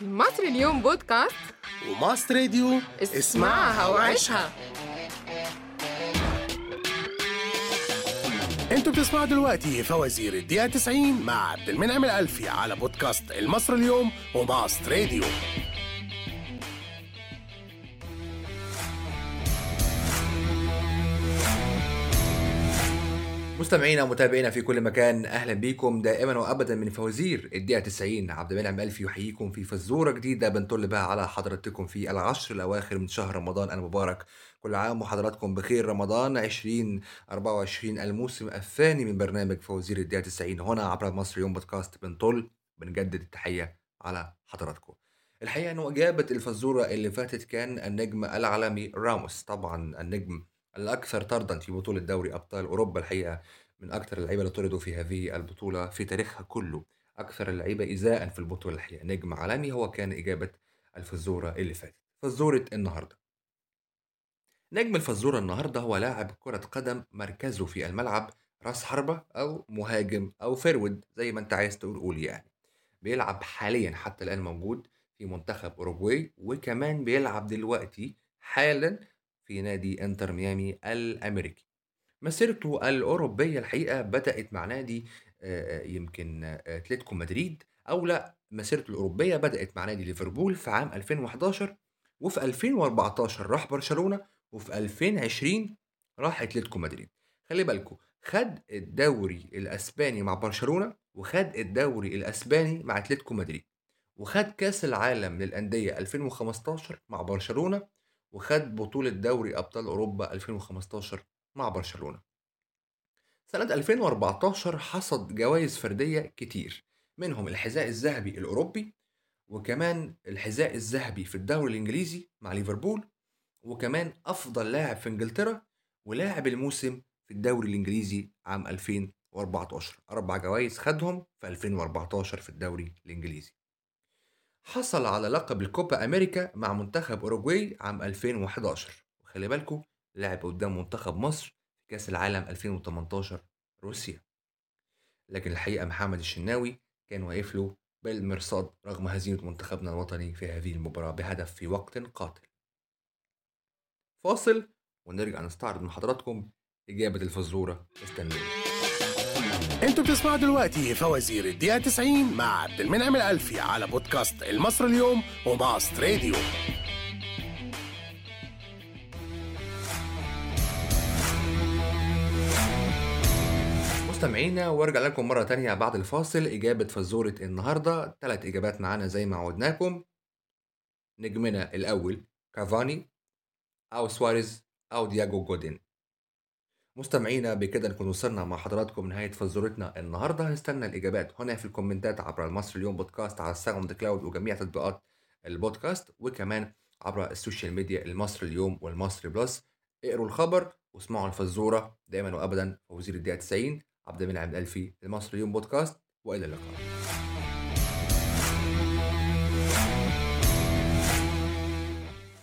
مصر اليوم بودكاست وماست راديو اسمعها وعيشها انتوا بتسمعوا دلوقتي فوازير الدقيقة 90 مع عبد المنعم الألفي على بودكاست المصر اليوم وماست راديو مستمعينا ومتابعينا في كل مكان اهلا بيكم دائما وابدا من فوازير الدقيقه 90 عبد المنعم الفي يحييكم في فزوره جديده بنطل بها على حضراتكم في العشر الاواخر من شهر رمضان المبارك كل عام وحضراتكم بخير رمضان 2024 الموسم الثاني من برنامج فوازير الدقيقه 90 هنا عبر مصر يوم بودكاست بنطل بنجدد التحيه على حضراتكم الحقيقه انه اجابه الفزوره اللي فاتت كان النجم العالمي راموس طبعا النجم الأكثر طردا في بطولة دوري أبطال أوروبا الحقيقة من أكثر اللعيبة اللي طردوا في هذه البطولة في تاريخها كله أكثر اللعيبة إيذاء في البطولة الحقيقة نجم عالمي هو كان إجابة الفزورة اللي فاتت فزورة النهاردة نجم الفزورة النهاردة هو لاعب كرة قدم مركزه في الملعب راس حربة أو مهاجم أو فرود زي ما أنت عايز تقول قول يعني بيلعب حاليا حتى الآن موجود في منتخب أوروجواي وكمان بيلعب دلوقتي حالا في نادي انتر ميامي الامريكي مسيرته الاوروبيه الحقيقه بدات مع نادي آه، يمكن آه، اتلتيكو مدريد او لا مسيرته الاوروبيه بدات مع نادي ليفربول في عام 2011 وفي 2014 راح برشلونه وفي 2020 راح اتلتيكو مدريد خلي بالكم خد الدوري الاسباني مع برشلونه وخد الدوري الاسباني مع اتلتيكو مدريد وخد كاس العالم للانديه 2015 مع برشلونه وخد بطولة دوري أبطال أوروبا 2015 مع برشلونة سنة 2014 حصد جوائز فردية كتير منهم الحذاء الذهبي الأوروبي وكمان الحذاء الذهبي في الدوري الإنجليزي مع ليفربول وكمان أفضل لاعب في إنجلترا ولاعب الموسم في الدوري الإنجليزي عام 2014 أربع جوائز خدهم في 2014 في الدوري الإنجليزي حصل على لقب الكوبا أمريكا مع منتخب أوروجواي عام 2011 وخلي بالكم لعب قدام منتخب مصر في كأس العالم 2018 روسيا لكن الحقيقة محمد الشناوي كان واقف له بالمرصاد رغم هزيمة منتخبنا الوطني في هذه المباراة بهدف في وقت قاتل فاصل ونرجع نستعرض من حضراتكم إجابة الفزورة استنوني انتوا بتسمعوا دلوقتي فوازير الدقيقة 90 مع عبد المنعم الألفي على بودكاست المصر اليوم وماست راديو مستمعينا وارجع لكم مرة تانية بعد الفاصل إجابة فزورة النهاردة ثلاث إجابات معانا زي ما عودناكم نجمنا الأول كافاني أو سواريز أو دياجو جودين مستمعينا بكده نكون وصلنا مع حضراتكم نهاية فزورتنا النهاردة هنستنى الإجابات هنا في الكومنتات عبر المصري اليوم بودكاست على الساوند كلاود وجميع تطبيقات البودكاست وكمان عبر السوشيال ميديا المصري اليوم والمصري بلس اقروا الخبر واسمعوا الفزورة دائما وأبدا فوزير الدقيقة 90 عبد المنعم الألفي المصري اليوم بودكاست وإلى اللقاء